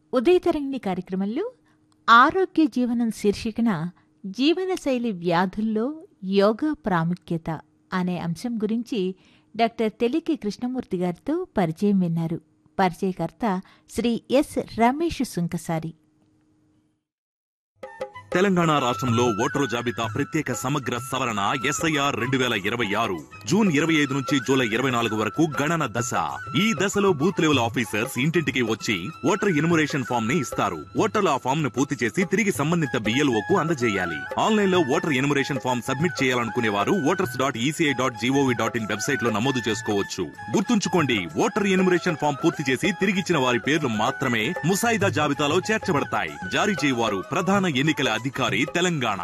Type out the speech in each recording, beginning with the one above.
ఉదయతరంగిణి కార్యక్రమంలో ఆరోగ్య జీవనం శీర్షికన జీవనశైలి వ్యాధుల్లో యోగా ప్రాముఖ్యత అనే అంశం గురించి డాక్టర్ తెలికి కృష్ణమూర్తి గారితో పరిచయం విన్నారు పరిచయకర్త శ్రీ ఎస్ రమేష్ సుంకసారి తెలంగాణ రాష్ట్రంలో ఓటరు జాబితా ప్రత్యేక సమగ్ర సవరణ ఎస్ఐఆర్ రెండు వేల ఇరవై ఆరు జూన్ ఇరవై ఐదు నుంచి జూలై ఇరవై నాలుగు వరకు గణన దశ ఈ దశలో బూత్ లెవెల్ ఆఫీసర్స్ ఇంటింటికి వచ్చి ఓటర్ ఇన్మురేషన్ ఫామ్ ని ఇస్తారు ఓటర్లు ఆ ఫామ్ ను పూర్తి చేసి తిరిగి సంబంధిత బిఎల్ఓ కు అందజేయాలి ఆన్లైన్ లో ఓటర్ ఇన్మురేషన్ ఫామ్ సబ్మిట్ చేయాలనుకునే వారు voters dot ECI dot GOV dot in website లో నమోదు చేసుకోవచ్చు గుర్తుంచుకోండి ఓటర్ ఇన్మురేషన్ ఫామ్ పూర్తి చేసి తిరిగిచ్చిన వారి పేర్లు మాత్రమే ముసాయిదా జాబితాలో చేర్చబడతాయి జారీ చేయవారు ప్రధాన ఎన్నికల అధికారి తెలంగాణ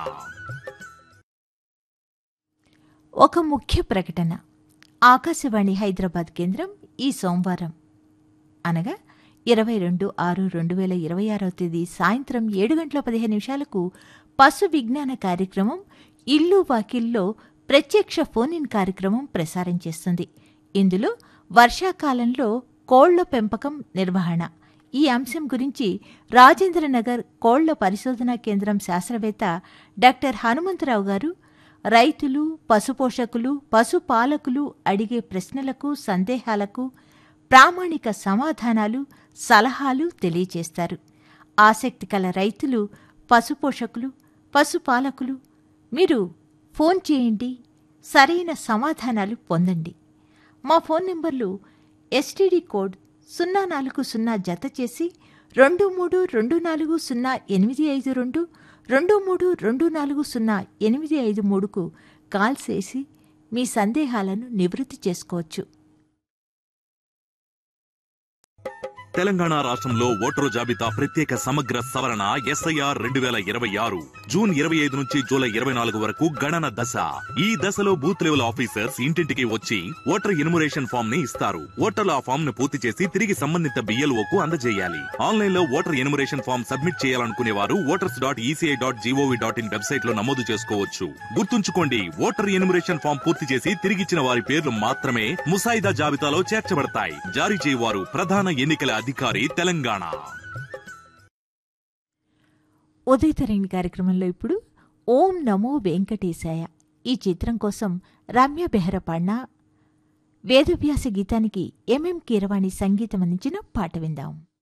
ఒక ముఖ్య ప్రకటన ఆకాశవాణి హైదరాబాద్ కేంద్రం ఈ సోమవారం అనగా ఇరవై రెండు ఆరు రెండు వేల ఇరవై ఆరవ తేదీ సాయంత్రం ఏడు గంటల పదిహేను నిమిషాలకు పశు విజ్ఞాన కార్యక్రమం ఇల్లు వాకిల్లో ప్రత్యక్ష ఫోన్ ఇన్ కార్యక్రమం ప్రసారం చేస్తుంది ఇందులో వర్షాకాలంలో కోళ్ల పెంపకం నిర్వహణ ఈ అంశం గురించి రాజేంద్రనగర్ కోళ్ల పరిశోధనా కేంద్రం శాస్త్రవేత్త డాక్టర్ హనుమంతరావు గారు రైతులు పశుపోషకులు పశుపాలకులు అడిగే ప్రశ్నలకు సందేహాలకు ప్రామాణిక సమాధానాలు సలహాలు తెలియచేస్తారు ఆసక్తి కల రైతులు పశుపోషకులు పశుపాలకులు మీరు ఫోన్ చేయండి సరైన సమాధానాలు పొందండి మా ఫోన్ నెంబర్లు ఎస్టీడీ కోడ్ సున్నా నాలుగు సున్నా జత చేసి రెండు మూడు రెండు నాలుగు సున్నా ఎనిమిది ఐదు రెండు రెండు మూడు రెండు నాలుగు సున్నా ఎనిమిది ఐదు మూడుకు కాల్ చేసి మీ సందేహాలను నివృత్తి చేసుకోవచ్చు తెలంగాణ రాష్ట్రంలో ఓటరు జాబితా ప్రత్యేక సమగ్ర సవరణ ఎస్ఐఆర్ రెండు వేల ఇరవై ఆరు జూన్ ఇరవై ఐదు నుంచి జూలై ఇరవై నాలుగు వరకు గణన దశ ఈ దశలో బూత్ లెవెల్ ఆఫీసర్స్ ఇంటింటికి వచ్చి ఓటర్ ఇన్మురేషన్ ఫామ్ ని ఇస్తారు ఓటర్లు ఆ ఫామ్ ను పూర్తి చేసి తిరిగి సంబంధిత బిఎల్ఓ కు అందజేయాలి ఆన్లైన్ లో ఓటర్ ఇన్మురేషన్ ఫామ్ సబ్మిట్ చేయాలనుకునే వారు voters dot ECI dot GOV dot in website లో నమోదు చేసుకోవచ్చు గుర్తుంచుకోండి ఓటర్ ఇన్మురేషన్ ఫామ్ పూర్తి చేసి తిరిగిచ్చిన వారి పేర్లు మాత్రమే ముసాయిదా జాబితాలో చేర్చబడతాయి జారీ చేయవారు ప్రధాన ఎన్నికల అధికారి తెలంగాణ ఉదయతరంగి కార్యక్రమంలో ఇప్పుడు ఓం నమో వెంకటేశాయ ఈ చిత్రం కోసం రమ్య బెహ్రా పాడిన వేదవ్యాస గీతానికి ఎంఎం కీరవాణి సంగీతం అందించిన పాట విందాం